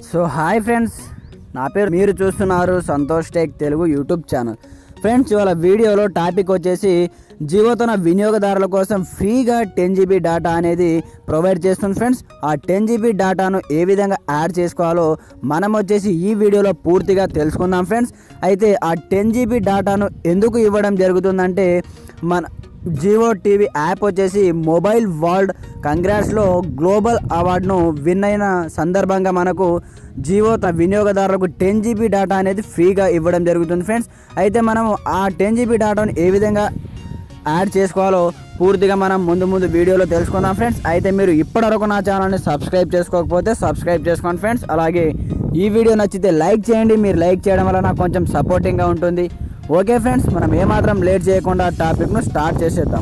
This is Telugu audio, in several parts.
సో హాయ్ ఫ్రెండ్స్ నా పేరు మీరు చూస్తున్నారు Santosh tech Telugu YouTube channel friends ఇవాళ వీడియోలో టాపిక్ వచ్చేసి జియో తన వినియోగదారుల కోసం ఫ్రీగా టెన్ జీబీ డేటా అనేది ప్రొవైడ్ చేస్తుంది ఫ్రెండ్స్ ఆ టెన్ జీబీ డేటాను ఏ విధంగా యాడ్ చేసుకోవాలో మనం వచ్చేసి ఈ వీడియోలో పూర్తిగా తెలుసుకుందాం ఫ్రెండ్స్ అయితే ఆ టెన్ జీబీ డేటాను ఎందుకు ఇవ్వడం జరుగుతుందంటే మన జియో టీవీ యాప్ వచ్చేసి మొబైల్ వరల్డ్ కంగ్రాట్స్లో గ్లోబల్ అవార్డును విన్ అయిన సందర్భంగా మనకు జియో త వినియోగదారులకు టెన్ జీబీ డేటా అనేది ఫ్రీగా ఇవ్వడం జరుగుతుంది ఫ్రెండ్స్ అయితే మనం ఆ టెన్ జీబీ డేటాను ఏ విధంగా యాడ్ చేసుకోవాలో పూర్తిగా మనం ముందు ముందు వీడియోలో తెలుసుకుందాం ఫ్రెండ్స్ అయితే మీరు ఇప్పటివరకు నా ఛానల్ని సబ్స్క్రైబ్ చేసుకోకపోతే సబ్స్క్రైబ్ చేసుకోండి ఫ్రెండ్స్ అలాగే ఈ వీడియో నచ్చితే లైక్ చేయండి మీరు లైక్ చేయడం వల్ల నాకు కొంచెం సపోర్టింగ్గా ఉంటుంది ఓకే ఫ్రెండ్స్ మనం ఏమాత్రం లేట్ చేయకుండా టాపిక్ను స్టార్ట్ చేసేద్దాం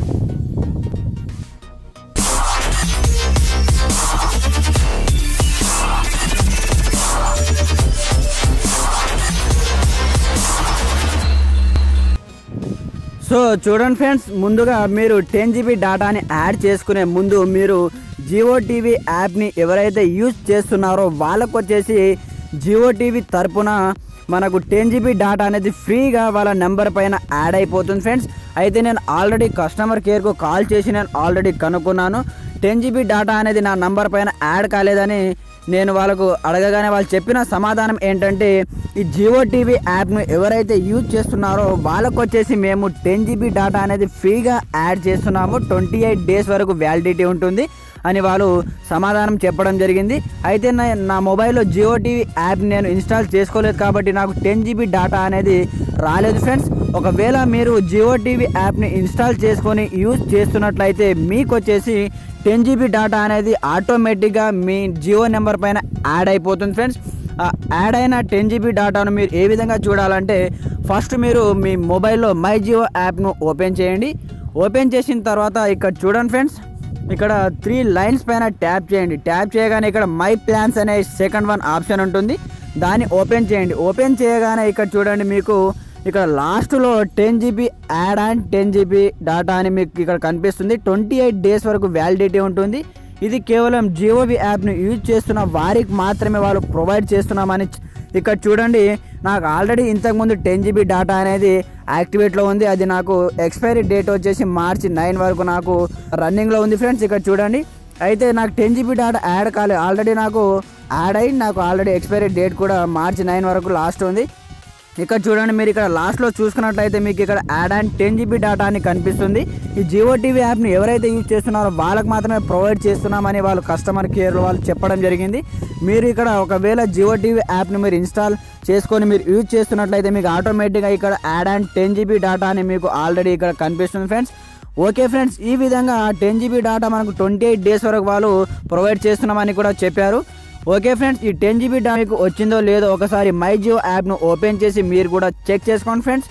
సో చూడండి ఫ్రెండ్స్ ముందుగా మీరు టెన్ జీబీ డేటాని యాడ్ చేసుకునే ముందు మీరు జియో టీవీ యాప్ని ఎవరైతే యూజ్ చేస్తున్నారో వాళ్ళకు వచ్చేసి జియో టీవీ తరపున మనకు టెన్ జీబీ డేటా అనేది ఫ్రీగా వాళ్ళ నెంబర్ పైన యాడ్ అయిపోతుంది ఫ్రెండ్స్ అయితే నేను ఆల్రెడీ కస్టమర్ కేర్కు కాల్ చేసి నేను ఆల్రెడీ కనుక్కున్నాను టెన్ జీబీ డేటా అనేది నా నంబర్ పైన యాడ్ కాలేదని నేను వాళ్ళకు అడగగానే వాళ్ళు చెప్పిన సమాధానం ఏంటంటే ఈ జియో టీవీ యాప్ను ఎవరైతే యూజ్ చేస్తున్నారో వాళ్ళకు వచ్చేసి మేము టెన్ జీబీ డేటా అనేది ఫ్రీగా యాడ్ చేస్తున్నాము ట్వంటీ ఎయిట్ డేస్ వరకు వ్యాలిడిటీ ఉంటుంది అని వాళ్ళు సమాధానం చెప్పడం జరిగింది అయితే నా నా మొబైల్లో జియో టీవీ యాప్ నేను ఇన్స్టాల్ చేసుకోలేదు కాబట్టి నాకు టెన్ జీబీ డేటా అనేది రాలేదు ఫ్రెండ్స్ ఒకవేళ మీరు జియో టీవీ యాప్ని ఇన్స్టాల్ చేసుకొని యూజ్ చేస్తున్నట్లయితే మీకు వచ్చేసి టెన్ జీబీ డేటా అనేది ఆటోమేటిక్గా మీ జియో నెంబర్ పైన యాడ్ అయిపోతుంది ఫ్రెండ్స్ ఆ యాడ్ అయిన టెన్ జీబీ డేటాను మీరు ఏ విధంగా చూడాలంటే ఫస్ట్ మీరు మీ మొబైల్లో మై జియో యాప్ను ఓపెన్ చేయండి ఓపెన్ చేసిన తర్వాత ఇక్కడ చూడండి ఫ్రెండ్స్ ఇక్కడ త్రీ లైన్స్ పైన ట్యాప్ చేయండి ట్యాప్ చేయగానే ఇక్కడ మై ప్లాన్స్ అనే సెకండ్ వన్ ఆప్షన్ ఉంటుంది దాన్ని ఓపెన్ చేయండి ఓపెన్ చేయగానే ఇక్కడ చూడండి మీకు ఇక్కడ లాస్ట్లో ten GB add and ten GB data అని మీకు ఇక్కడ కనిపిస్తుంది ట్వంటీ ఎయిట్ డేస్ వరకు వ్యాలిడిటీ ఉంటుంది ఇది కేవలం జియోవి యాప్ను యూజ్ చేస్తున్న వారికి మాత్రమే వాళ్ళు ప్రొవైడ్ చేస్తున్నామని చ- ఇక్కడ చూడండి నాకు ఆల్రెడీ ఇంతకుముందు టెన్ జీబీ డేటా అనేది యాక్టివేట్లో ఉంది అది నాకు ఎక్స్పైరీ డేట్ వచ్చేసి మార్చి నైన్ వరకు నాకు రన్నింగ్లో ఉంది ఫ్రెండ్స్ ఇక్కడ చూడండి అయితే నాకు టెన్ జీబీ డేటా యాడ్ కాలేదు ఆల్రెడీ నాకు యాడ్ అయ్యి నాకు ఆల్రెడీ ఎక్స్పైరీ డేట్ కూడా మార్చి నైన్ వరకు లాస్ట్ ఉంది ఇక్కడ చూడండి మీరు ఇక్కడ లాస్ట్లో చూసుకున్నట్లయితే మీకు ఇక్కడ add and ten GB data అని కనిపిస్తుంది ఈ జియో టీవీ యాప్ని ఎవరైతే యూజ్ చేస్తున్నారో వాళ్ళకి మాత్రమే ప్రొవైడ్ చేస్తున్నామని వాళ్ళు కస్టమర్ కేర్ వాళ్ళు చెప్పడం జరిగింది మీరు ఇక్కడ ఒకవేళ జియో టీవీ యాప్ని మీరు ఇన్స్టాల్ చేసుకొని మీరు యూజ్ చేస్తున్నట్లయితే మీకు ఆటోమేటిక్గా ఇక్కడ add and ten GB data అని మీకు ఆల్రెడీ ఇక్కడ కనిపిస్తుంది ఫ్రెండ్స్ ఓకే ఫ్రెండ్స్ ఈ విధంగా టెన్ జీబీ డేటా మనకు ట్వంటీ ఎయిట్ డేస్ వరకు వాళ్ళు ప్రొవైడ్ చేస్తున్నామని కూడా చెప్పారు ఓకే ఫ్రెండ్స్ ఈ టెన్ జీబీ డేటా మీకు వచ్చిందో లేదో ఒకసారి మై జియో యాప్ను ఓపెన్ చేసి మీరు కూడా చెక్ చేసుకోండి ఫ్రెండ్స్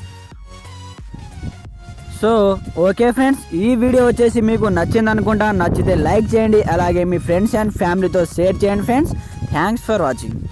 సో ఓకే ఫ్రెండ్స్ ఈ వీడియో వచ్చేసి మీకు నచ్చింది అనుకుంటా నచ్చితే లైక్ చేయండి అలాగే మీ ఫ్రెండ్స్ అండ్ ఫ్యామిలీతో షేర్ చేయండి ఫ్రెండ్స్ థ్యాంక్స్ ఫర్ వాచింగ్